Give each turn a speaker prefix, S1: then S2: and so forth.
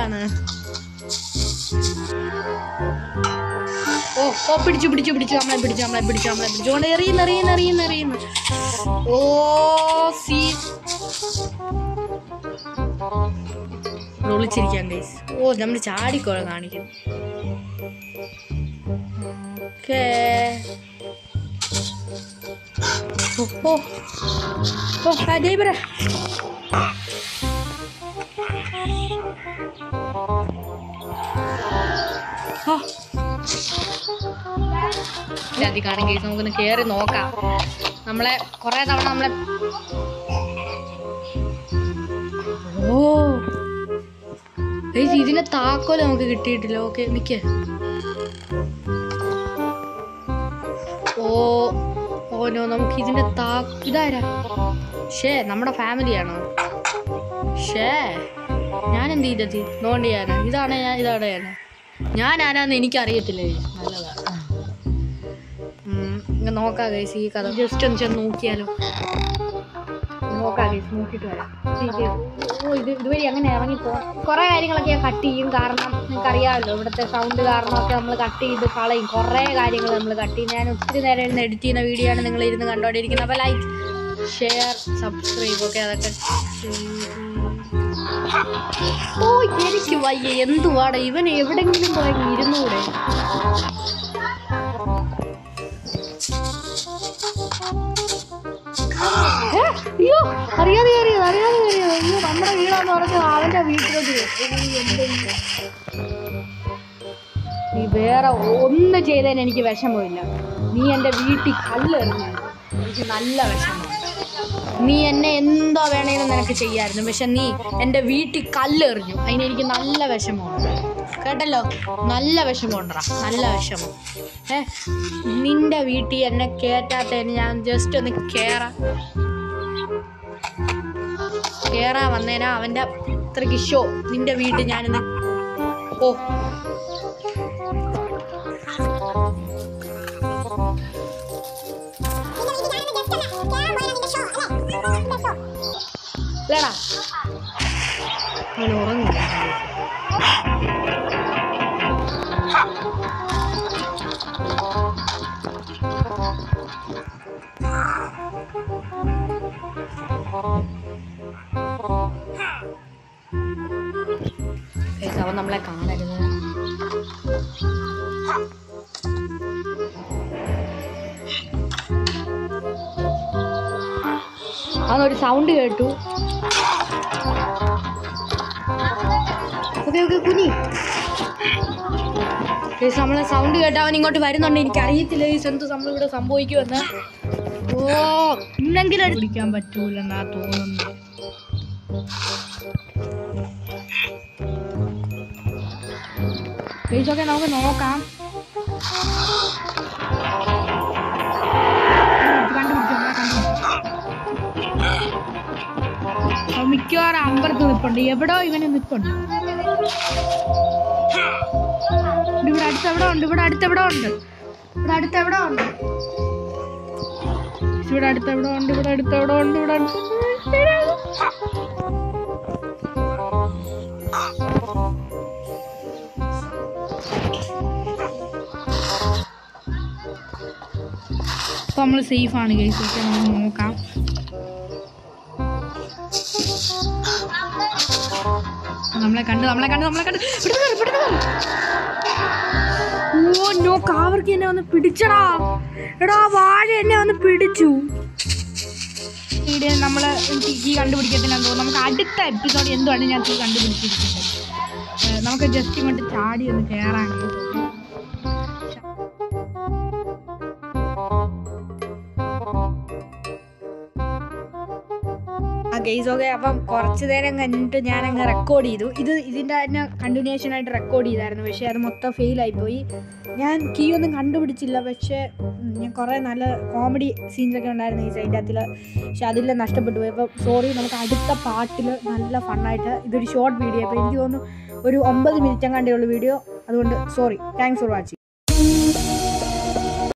S1: എന്താണ് ഓ ഓ പിടിച്ചു പിടിച്ചു പിടിച്ചു നമ്മളെ പിടിച്ചു നമ്മളെ പിടിച്ചു നമ്മളെ പിടിച്ചു കൊണ്ട് എറിയുന്നു എറിയുന്നു എറിയുന്നു എറിയുന്നു ഓ സീ ഒളിച്ചിരിക്കാം ഗൈസ് ഓ നമ്മൾ ചാടിക്കോള കാണിക്കുന്നു ഓക്കേ ഓ ഓ ഓ അതേ പറ ആ അതി കാണും കേസ് നമുക്കൊന്ന് കയറി നോക്കാം നമ്മളെ കുറേ തവണ നമ്മളെ ഓ ഗൈസ് ഇതിന്റെ താക്കോല് നമുക്ക് കിട്ടിയിട്ടില്ല ഓക്കെ നിക്ക് ഓ ഓ നോ നമുക്ക് ഇതിന്റെ താ ഇതാരാ ഷേ നമ്മുടെ ഫാമിലിയാണോ ഷേ ഞാൻ എന്ത് ചെയ്തത് നോണ്ടി ഞാനാ ഇതാണ് ഞാൻ ഇതാണ് ഞാൻ ഞാൻ ആരാന്ന് എനിക്കറിയത്തില്ല guys. നല്ലതാ ഉം, ഇങ്ങ് നോക്കാം ഗൈസ് ഈ കഥ ജസ്റ്റ് ഒന്ന് ചെന്ന് നോക്കിയാലോ നോക്കാം ഗൈസ് നോക്കിയിട്ട് വരാം ഇത് ഓ ഇത് ഇതുവഴി അങ്ങനെ ഇറങ്ങി പോകാം കുറേ കാര്യങ്ങളൊക്കെ ഞാൻ കട്ട് ചെയ്യും കാരണം നിങ്ങൾക്ക് അറിയാമല്ലോ ഇവിടുത്തെ സൗണ്ട് കാരണമൊക്കെ നമ്മൾ കട്ട് ചെയ്ത് കളയും കുറേ കാര്യങ്ങൾ നമ്മൾ കട്ട് ചെയ്യും ഞാൻ ഒത്തിരി നേരം ഇരുന്ന് എഡിറ്റ് ചെയ്യുന്ന വീഡിയോ ആണ് നിങ്ങൾ ഇരുന്ന് കണ്ടുകൊണ്ടിരിക്കുന്നത് അപ്പോൾ ലൈക്ക് ഷെയർ സബ്സ്ക്രൈബ് ഒക്കെ അതൊക്കെ ചെയ്ത് ഓ എനിക്ക് വയ്യ എന്തുവാടാ ഇവൻ എവിടെങ്കിലും പോയി ഇരുന്നൂടെ ഏ, അയ്യോ അറിയാതെ കയറിയത് അറിയാതെ കയറിയത് അയ്യോ നമ്മുടെ വീടാന്ന് പറഞ്ഞ് അവന്റെ വീട്ടിലോട്ട് കയറി. ഓ, എന്തെങ്കിലും. നീ വേറെ ഒന്ന് ചെയ്തതിന് എനിക്ക് വിഷമമില്ല നീ എൻ്റെ വീട്ടിൽ കല്ലെറിഞ്ഞു എനിക്ക് നല്ല വിഷമം നീ എന്നെ എന്തോ വേണേലും നിനക്ക് ചെയ്യായിരുന്നു പക്ഷെ നീ എൻ്റെ വീട്ടിൽ കല്ലെറിഞ്ഞു അതിന് എനിക്ക് നല്ല വിഷമമുണ്ട് കേട്ടല്ലോ നല്ല വിഷമമുണ്ടടാ നല്ല വിഷമം ഏ നിന്റെ വീട്ടിൽ എന്നെ കയറ്റാത്തതിന് ഞാൻ ജസ്റ്റ് ഒന്ന് കയറാം കേറാൻ വന്നേനാ അവൻ്റെ അത്രയ്ക്ക് ഷോ നിന്റെ വീട്ടിൽ ഞാനിന്ന് ഓ ഇല്ലടാ അവൻ ഉറങ്ങില്ല Guys, അവൻ നമ്മളെ കാണരുത് അവനൊരു സൗണ്ട് കേട്ടു ഓക്കെ ഓക്കെ കുനി ഗൈസ് നമ്മളെ സൗണ്ട് കേട്ട് അവൻ ഇങ്ങോട്ട് വരുന്നുണ്ട് എനിക്ക് അറിയത്തില്ല ഗൈസ് എന്ത് നമ്മൾ ഇവിടെ സംഭവിക്കുമെന്ന് ഓ ഇന്നെങ്കിലും പിടിക്കാൻ പറ്റൂലെന്നാ തോന്നുന്നു ഗൈസ് ഒക്കെ നമുക്ക് നോക്കാം കണ്ടുപിടിച്ചു നമ്മളെ കണ്ടുപിടിച്ചു അവൻ മിക്കവാറും അമ്പലത്ത് നിൽപ്പുണ്ട് എവിടോ ഇവന് നിൽപ്പുണ്ട് ഇവിടെ അടുത്ത് എവിടെ ഉണ്ട് ഇവിടെ അടുത്ത് എവിടെ ഉണ്ട് ഇവിടെ അടുത്ത് എവിടെ ഉണ്ട് ഇവിടെ അടുത്ത് എവിടെ ഉണ്ട് ഇവിടെ അടുത്ത് എവിടെ ഉണ്ട് ഇവിടെ അടുത്ത് അപ്പൊ നമ്മൾ സേഫ് ആണ് കേസ് ഒക്കെ നമുക്ക് നോക്കാം നമ്മളെ കണ്ട് നമ്മളെ കണ്ട് നമ്മളെ കണ്ട് പെട്ടെന്ന് കേറ്, പെട്ടെന്ന് കേറ്. ഓ നോ കാവർക്ക് എന്നെ വന്ന് പിടിച്ചടാ എടാ വാഴ എന്നെ വന്ന് പിടിച്ചു വീഡിയോ നമ്മൾ ഈ കണ്ടുപിടിക്കത്തില്ലെന്ന് തോന്നുന്നു നമുക്ക് അടുത്ത എപ്പിസോഡ് എന്തുവാണ് ഞാൻ ഈ കണ്ടുപിടിച്ചിരിക്കുന്നത് ഏ, നമുക്ക് ജസ്റ്റ് ഇങ്ങോട്ട് ചാടി ഒന്ന് കയറാൻ ആ ഗെയ്സ് ഓക്കെ അപ്പം കുറച്ച് നേരം കഴിഞ്ഞിട്ട് ഞാൻ അങ്ങ് റെക്കോർഡ് ചെയ്തു ഇത് ഇതിൻ്റെ തന്നെ കണ്ടിന്യൂഷൻ ആയിട്ട് റെക്കോർഡ് ചെയ്തായിരുന്നു പക്ഷേ അത് മൊത്തം ഫെയിലായി പോയി ഞാൻ കീ ഒന്നും കണ്ടുപിടിച്ചില്ല പക്ഷേ ഉം, ഞാൻ കുറേ നല്ല കോമഡി സീൻസ് ഒക്കെ ഉണ്ടായിരുന്നു ഈ സൈഡിൻ്റെ അകത്തിൽ പക്ഷെ അതിൽ നഷ്ടപ്പെട്ടു പോയി അപ്പോൾ സോറി നമുക്ക് അടുത്ത പാട്ടിൽ നല്ല ഫണ്ണായിട്ട് ഇതൊരു ഷോർട്ട് വീഡിയോ അപ്പോൾ എനിക്ക് തോന്നുന്നു ഒരു ഒമ്പത് മിനിറ്റ് എങ്ങാണ്ടേ ഉള്ളൂ വീഡിയോ അതുകൊണ്ട് സോറി താങ്ക്സ് ഫോർ വാച്ചിങ്